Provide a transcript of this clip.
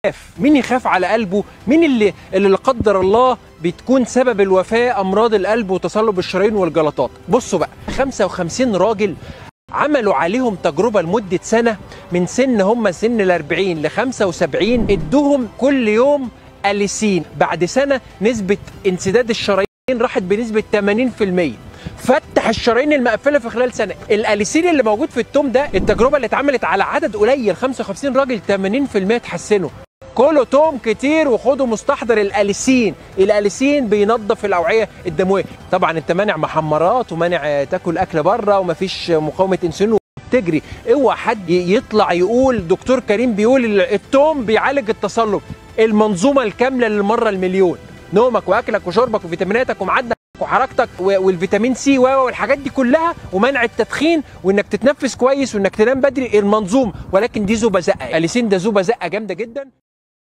يخاف مين يخاف على قلبه مين اللي اللي لا قدر الله بتكون سبب الوفاه امراض القلب وتصلب الشرايين والجلطات بصوا بقى 55 راجل عملوا عليهم تجربة لمدة سنة من سن هم سن ال 40 ل 75 ادوهم كل يوم أليسين بعد سنة نسبة انسداد الشرايين راحت بنسبة 80% فتح الشرايين المقفله في خلال سنه الاليسين اللي موجود في التوم ده التجربه اللي اتعملت على عدد قليل 55 راجل 80% اتحسنوا كلوا توم كتير وخدوا مستحضر الاليسين الاليسين بينظف الاوعيه الدمويه طبعا انت مانع محمرات ومانع تاكل اكل بره ومفيش مقاومه انسولين تجري اوعى حد يطلع يقول دكتور كريم بيقول التوم بيعالج التصلب المنظومه الكامله للمره المليون نومك واكلك وشربك وفيتاميناتك ومعدنك وحركتك والفيتامين سي والحاجات دي كلها ومنع التدخين وانك تتنفس كويس وانك تنام بدري المنظوم ولكن دي ذو بزقه اليسين ده ذو بزقه جامده جدا